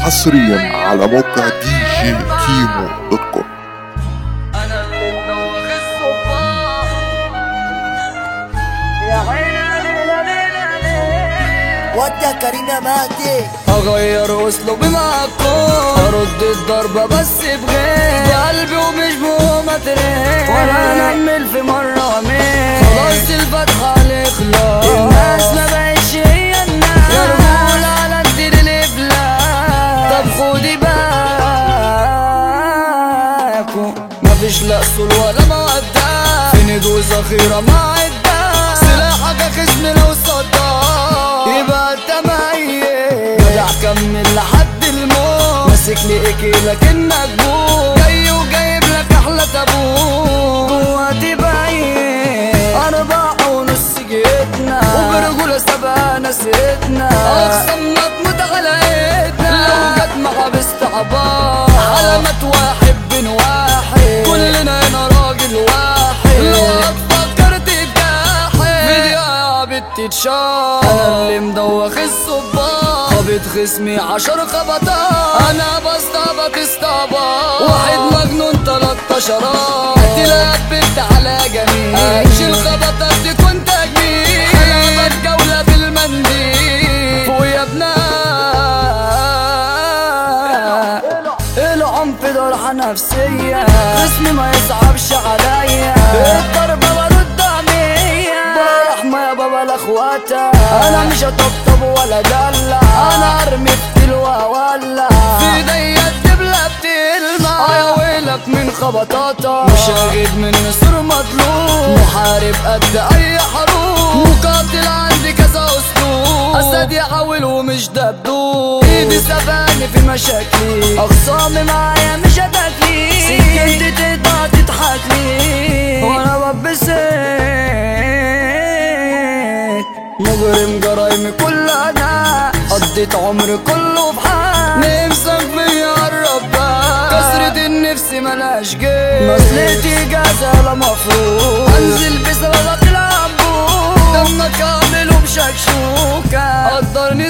حصريا على موقع دي جي كيمو دوت كوم انا اللي مدوخ الصباح يا عيني ليلة ليلة ليلة ودع كريم يا مهدي اغير اسلوبي معاكم ارد الضربة بس بغير بقلبي ومش بومترين ولا انمل في مرة مين خلاص الفتحة الاخلاص الناس ما بقتش هي الناس يا رجول على كتير الافلاس طب خدي بالكم مفيش لا اصول ولا مودة في ندوة ذخيرة مع الدم سلاحك يا خصم لو صدام يبقى انت ميت جدع كمل لحد الموت ماسك لي ايكي لكنك بوت جاي وجايب لك احلى تابوت جواتي باين أربعة ونص جيتنا وبرجولة سبعة نسيتنا أقسم تموت على ايدنا لو جت مع باستعباط علامات واحد بين واحد كلنا هنا راجل واحد لو هتفكر تتجاحد فيديو يا بنت تشاف انا اللي مدوخ الصباح خبط خصمي عشر خبطات انا بستعبط استعباط واحد مجنون تلات شراب تلعب بنت على جميل شيل خبطات دي كنت جميل حلبت جولة بالمنديل فوق يا ابناء العنف ده راحة نفسية اسمي ما يصعبش عليا الضربة برد عمية برحمة يا بابا لاخواتها انا مش هطبطب ولا دلع انا ارمي في تلوى ولا في ايديا الدبلة بتلمع يا ويلك من خبطاتها مشاهد من نصر مطلوب محارب قد اي حروب مقاتل عندي كذا اسلوب اسد يحاول ومش دبدوب ايدي سباني في مشاكلي اخصامي معايا مش هتاكلي سكنتي تقدر تضحك لي وانا ببسك مجرم جرايمي كلها انا قضيت عمري كله بحال نفسك فيا قرب بقى كسرة النفس ملهاش جيل مسلتي جازة لا مفروض انزل بسببك العبود دمك اعمله بشكشوكة قدرني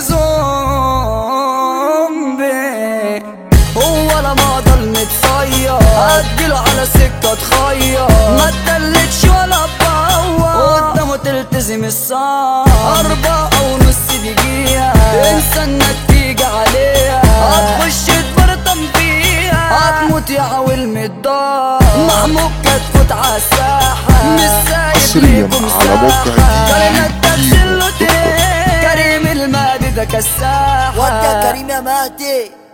زومبي هو لما ضل متصير اديله على سكة تخير ما تدلتش ولا تبور قدامه تلتزم الصار أربعة ونص دقيقة انسى انك تيجي عليها هتخش تبرطم فيها هتموت يا عويل متدار محمود كتفوت عالساحة مش سايب حصرياً ليكم على موقع ساحة. دي جي كلمة تفصل له تريق. كريم المهدي ده كساحة ودع كريم يا مهدي